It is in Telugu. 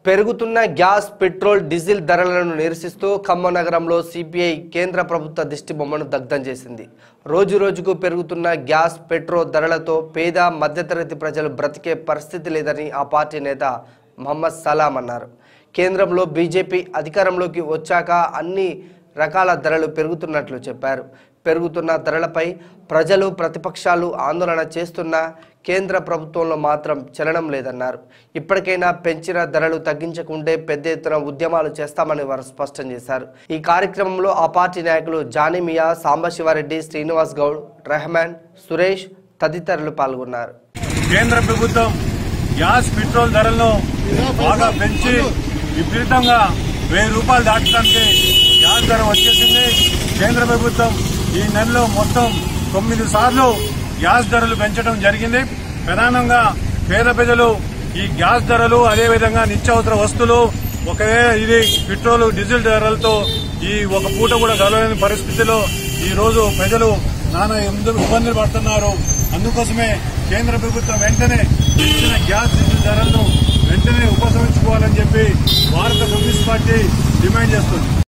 పెరుగుతున్న గ్యాస్ పెట్రోల్ డీజిల్ ధరలను నిరసిస్తూ ఖమ్మం నగరంలో సిపిఐ కేంద్ర ప్రభుత్వ దిష్టి బొమ్మను దగ్ధం చేసింది రోజు రోజుకు పెరుగుతున్న గ్యాస్ పెట్రోల్ ధరలతో పేద మధ్యతరగతి ప్రజలు బ్రతికే పరిస్థితి లేదని ఆ పార్టీ నేత మహమ్మద్ సలాం అన్నారు కేంద్రంలో బీజేపీ అధికారంలోకి వచ్చాక అన్ని రకాల ధరలు పెరుగుతున్నట్లు చెప్పారు పెరుగుతున్న ధరలపై ప్రజలు ప్రతిపక్షాలు ఆందోళన చేస్తున్నా కేంద్ర ప్రభుత్వంలో మాత్రం చలనం లేదన్నారు ఇప్పటికైనా పెంచిన ధరలు తగ్గించకుంటే పెద్ద ఎత్తున ఉద్యమాలు చేస్తామని వారు స్పష్టం చేశారు ఈ కార్యక్రమంలో ఆ పార్టీ నాయకులు జానిమియా సాంబశివారెడ్డి శ్రీనివాస్ గౌడ్ రెహమాన్ సురేష్ తదితరులు పాల్గొన్నారు కేంద్ర ప్రభుత్వం గ్యాస్ పెట్రోల్ ధరలను బాగా పెంచి విపరీతంగా వెయ్యి రూపాయలు దాటడానికి గ్యాస్ ధర వచ్చేసింది కేంద్ర ప్రభుత్వం ఈ నెలలో మొత్తం తొమ్మిది సార్లు గ్యాస్ ధరలు పెంచడం జరిగింది ప్రధానంగా పేద ప్రజలు ఈ గ్యాస్ ధరలు అదేవిధంగా నిత్యావసర వస్తువులు ఒకవే ఇది పెట్రోల్ డీజిల్ ధరలతో ఈ ఒక పూట కూడా గడవలేని పరిస్థితిలో ఈ రోజు ప్రజలు నానా ఇబ్బందులు ఇబ్బందులు పడుతున్నారు అందుకోసమే కేంద్ర ప్రభుత్వం వెంటనే ఇచ్చిన గ్యాస్ డీజిల్ ధరలను వెంటనే ఉపసంహరించుకోవాలని చెప్పి భారత కమ్యూనిస్ట్ పార్టీ డిమాండ్ చేస్తుంది